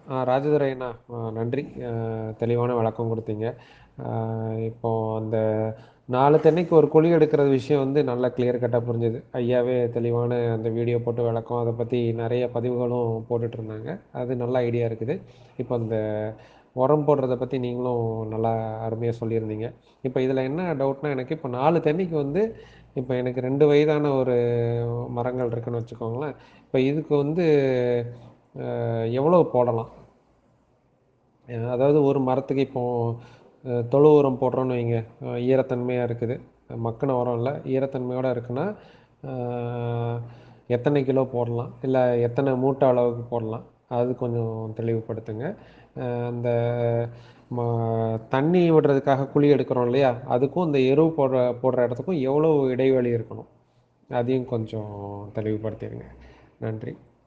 ஆ ராஜதுரை அண்ணா ஆ நன்றி ஆ, தெளிவான விளக்கம் கொடுத்தீங்க ஆ, இப்போ அந்த நாலு தென்னைக்கு ஒரு குழி எடுக்கிற விஷயம் வந்து நல்லா கிளியர் கட்டாக புரிஞ்சுது ஐயாவே தெளிவான அந்த வீடியோ போட்டு விளக்கம் அதை பற்றி நிறைய பதிவுகளும் போட்டுட்டு இருந்தாங்க அது நல்ல ஐடியா இருக்குது இப்போ அந்த உரம் போடுறத பற்றி நீங்களும் நல்லா அருமையாக சொல்லியிருந்தீங்க இப்போ இதில் என்ன டவுட்னா எனக்கு இப்போ நாலு தென்னைக்கு வந்து இப்போ எனக்கு ரெண்டு வயதான ஒரு மரங்கள் இருக்குன்னு வச்சுக்கோங்களேன் இப்போ இதுக்கு வந்து அஹ், எவ்வளவு போடலாம் அஹ், அதாவது ஒரு மரத்துக்கு இப்போ அஹ், தொழு உரம் போடுறோன்னு வைங்க அஹ், ஈரத்தன்மையாக இருக்குது மக்கின உரம் இல்லை ஈரத்தன்மையோடு இருக்குன்னா அஹ், எத்தனை கிலோ போடலாம் இல்லை எத்தனை மூட்டை அளவுக்கு போடலாம் அது கொஞ்சம் தெளிவுபடுத்துங்க அஹ், அந்த ம தண்ணி விடுறதுக்காக குழி எடுக்கிறோம் இல்லையா அதுக்கும் இந்த எரு போடுற போடுற இடத்துக்கும் எவ்வளோ இடைவெளி இருக்கணும் அதையும் கொஞ்சம் தெளிவுபடுத்திடுங்க நன்றி